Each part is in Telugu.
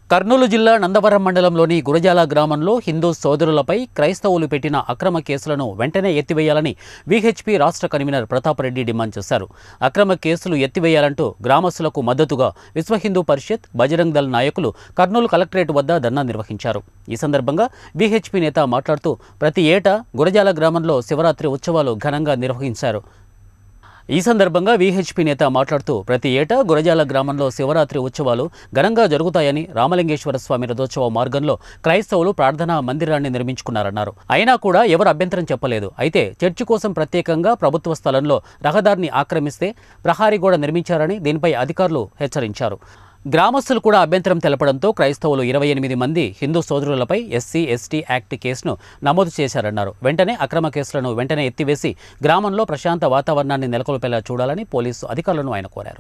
కర్నూలు జిల్లా నందవరం మండలంలోని గురజాల గ్రామంలో హిందూ సోదరులపై క్రైస్తవులు పెట్టిన అక్రమ కేసులను వెంటనే ఎత్తివేయాలని విహెచ్పి రాష్ట్ర కన్వీనర్ ప్రతాప్ రెడ్డి డిమాండ్ చేశారు అక్రమ కేసులు ఎత్తివేయాలంటూ గ్రామస్తులకు మద్దతుగా విశ్వ హిందూ పరిషత్ బజరంగ్ దళ్ నాయకులు కర్నూలు కలెక్టరేట్ వద్ద ధర్నా నిర్వహించారు ఈ సందర్భంగా విహెచ్పి నేత మాట్లాడుతూ ప్రతి ఏటా గురజాల గ్రామంలో శివరాత్రి ఉత్సవాలు ఘనంగా నిర్వహించారు ఈ సందర్భంగా విహెచ్పి నేత మాట్లాడుతూ ప్రతి ఏటా గురజాల గ్రామంలో శివరాత్రి ఉత్సవాలు ఘనంగా జరుగుతాయని రామలింగేశ్వర స్వామి రథోత్సవ మార్గంలో క్రైస్తవులు ప్రార్థనా మందిరాన్ని నిర్మించుకున్నారన్నారు అయినా కూడా ఎవరు అభ్యంతరం చెప్పలేదు అయితే చర్చి కోసం ప్రత్యేకంగా ప్రభుత్వ స్థలంలో రహదారిని ఆక్రమిస్తే ప్రహారీ గోడ నిర్మించారని దీనిపై అధికారులు హెచ్చరించారు గ్రామస్తులు కూడా అభ్యంతరం తెలపడంతో క్రైస్తవులు ఇరవై ఎనిమిది మంది హిందూ సోదరులపై ఎస్సీ ఎస్టీ యాక్ట్ కేసును నమోదు చేశారన్నారు వెంటనే అక్రమ కేసులను వెంటనే ఎత్తివేసి గ్రామంలో ప్రశాంత వాతావరణాన్ని నెలకొల్పేలా చూడాలని పోలీసు అధికారులను ఆయన కోరారు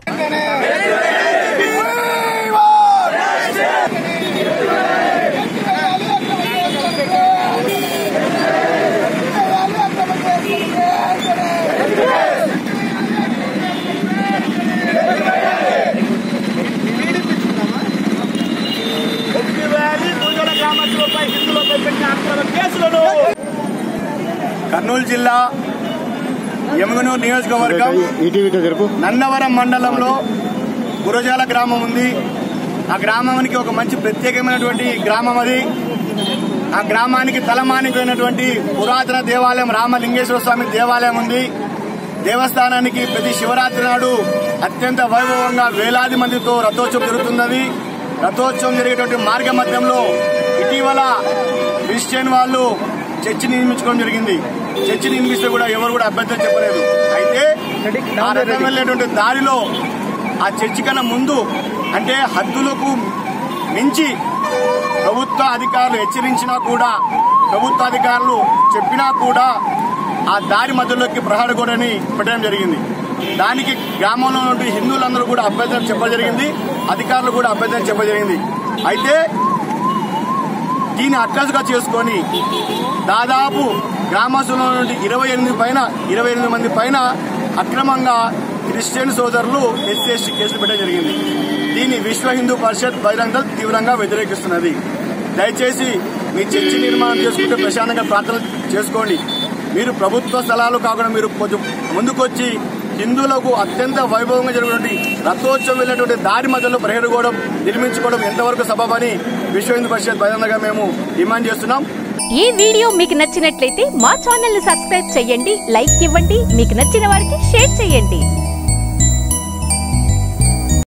వ్యాలీ భూజల గ్రామస్తులపై హిందువులపై పెట్టిన అక్రమ కేసులను కర్నూలు జిల్లా యముగనూరు నియోజకవర్గం ఈటీవీతో జరుపు నన్నవరం మండలంలో గురజాల గ్రామం ఉంది ఆ గ్రామానికి ఒక మంచి ప్రత్యేకమైనటువంటి గ్రామం అది ఆ గ్రామానికి తలమానికైనటువంటి పురాతన దేవాలయం రామలింగేశ్వర స్వామి దేవాలయం ఉంది దేవస్థానానికి ప్రతి శివరాత్రి నాడు అత్యంత వైభవంగా వేలాది మందితో రథోత్సవం జరుగుతున్నది రథోత్సవం జరిగేటువంటి మార్గ మధ్యంలో ఇటీవల క్రిస్టియన్ వాళ్ళు చర్చి నిర్మించుకోవడం జరిగింది చర్చి నిర్మిస్తే కూడా ఎవరు కూడా అభ్యంతరం చెప్పలేదు అయితే ఆ రథం వెళ్ళేటువంటి దారిలో ఆ చర్చి కన్నా ముందు అంటే హద్దులకు మించి ప్రభుత్వ అధికారులు హెచ్చరించినా కూడా ప్రభుత్వ అధికారులు చెప్పినా కూడా ఆ దారి మధ్యలోకి ప్రహార గోడని పెట్టడం జరిగింది దానికి గ్రామంలో ఉన్నటువంటి హిందువులందరూ కూడా అభ్యంతరం చెప్పడం జరిగింది అధికారులు కూడా అభ్యంతరం చెప్పడం జరిగింది అయితే దీన్ని అక్కసుగా చేసుకొని దాదాపు గ్రామస్తుల నుండి ఇరవై ఎనిమిది పైన ఇరవై ఎనిమిది మంది పైన అక్రమంగా క్రిస్టియన్ సోదరులు ఎస్సీ ఎస్టీ కేసులు పెట్టడం జరిగింది దీన్ని విశ్వ హిందూ పరిషత్ బహిరంగ దళ్ తీవ్రంగా వ్యతిరేకిస్తున్నది దయచేసి మీ చర్చి నిర్మాణం చేసుకుంటే ప్రశాంతంగా ప్రార్థన చేసుకోండి మీరు ప్రభుత్వ స్థలాలు కాకుండా మీరు కొంచెం ముందుకొచ్చి హిందువులకు అత్యంత వైభవంగా జరిగినటువంటి రథోత్సవం వెళ్ళినటువంటి దారి మధ్యలో ప్రహేరుకోవడం నిర్మించుకోవడం ఎంతవరకు సబబని విశ్వ హిందూ పరిషత్ బహిరంగంగా మేము డిమాండ్ చేస్తున్నాం ఈ వీడియో మీకు నచ్చినట్లయితే మా ఛానల్ ని సబ్స్క్రైబ్ చేయండి లైక్ ఇవ్వండి మీకు నచ్చిన వారికి షేర్ చేయండి